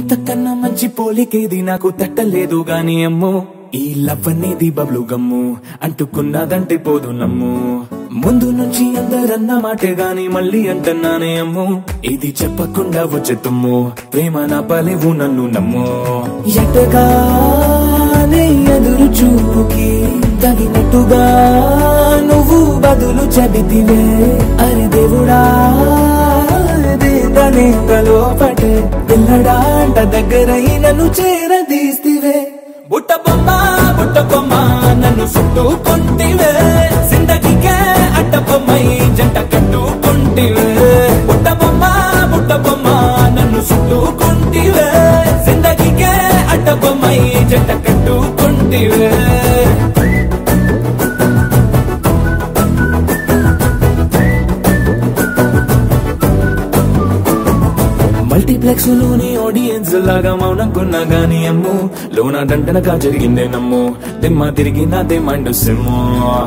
ఇంతకన్నా మంచి పోలికేది నాకు తట్టలేదు గాని అమ్మో ఈ లవ్ అనేది బబ్లు గమ్ము అంటుకున్నదంటే పోదు నమ్ము ముందు నుంచి అందరన్న మాటే గాని మళ్ళీ అంటున్నానే అమ్ము ఇది చెప్పకుండా వచ్చే తుమ్ము ప్రేమ నా పలేవు నన్ను నమ్ము ఎటగానే ఎదురు చూపుకి తగినట్టుగా నువ్వు బదులు చెబితివే అరి దేవుడా దేదనేకలో పటే పిల్లడాంట దగ్గరై నన్ను చేరదీస్తివే బుట్ట బొమ్మ బుట్ట బొమ్మ నన్ను చుట్టుకుంటివే జిందగీకే అట్ట బొమ్మై జంట కట్టుకుంటివే బుట్ట బొమ్మ బుట్ట బొమ్మ నన్ను చుట్టుకుంటివే జిందగీకే అట్ట బొమ్మై జంట కట్టుకుంటివే మల్టీప్లెక్స్ లోని ఆడియన్స్ లాగా మౌనకున్నా గానీ అమ్ము లోన దండనగా జరిగిందే నమ్ము దిమ్మ తిరిగి నాదే మైండ్ సిమ్ము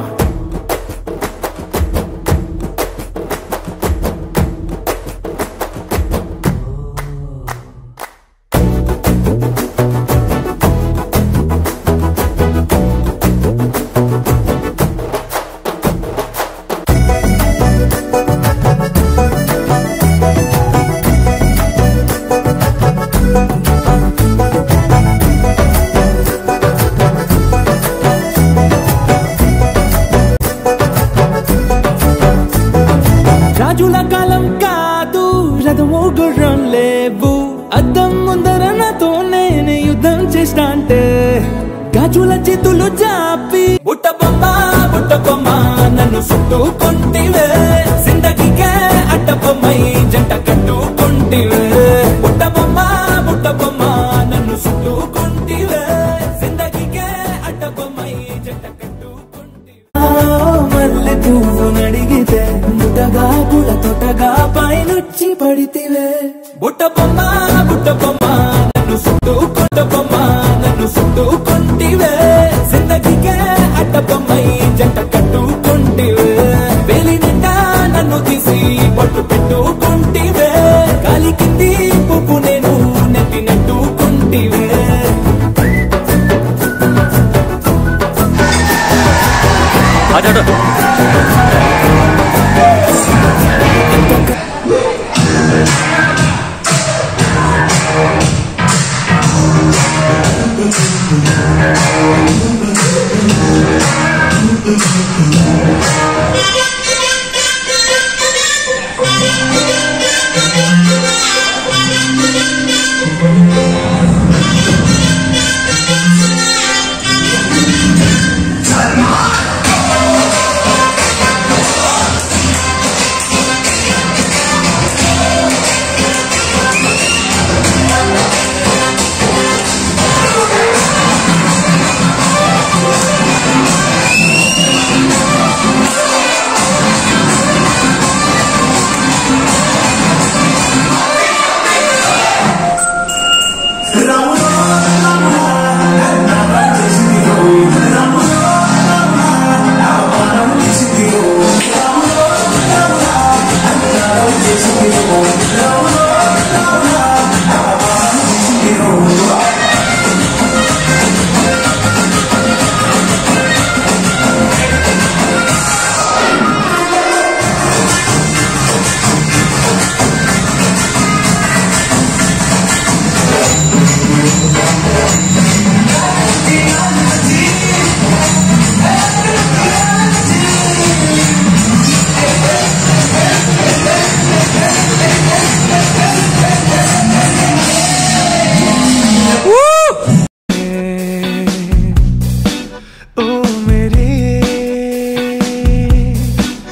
రాజుల కాలం కాదు రథము గుర్రం లేవు అద్దం ముందర నాతో నేను యుద్ధం చేస్తా అంటే గాజుల చేతులు జాపి బుట్ట బొమ్మ బుట్ట బొమ్మ నన్ను చుట్టుకుంటివే జిందగీకే అట్ట బొమ్మై జంట కట్టుకుంటివే బుట్ట బొమ్మ బుట్ట బొమ్మ నన్ను చుట్టుకుంటివే జిందగీకే అట్ట బొమ్మై జంట కట్టుకుంటివే మల్లె పువ్వు నడిగితే ముటగా పుల తొటగా పైనుచ్చి పడితివే బుట్ట బొమ్మ బుట్ట బొమ్మ నన్ను చుట్టూ కొట్ట బొమ్మ నన్ను చుట్టూ కొంటివే జిందగీకే అట్ట బొమ్మై జంట కట్టుకుంటివే వేలి నిండా నన్ను తీసి పట్టు పెట్టుకుంటివే కాలి కింది పువ్వు నేను నెట్టినట్టుకుంటివే అటు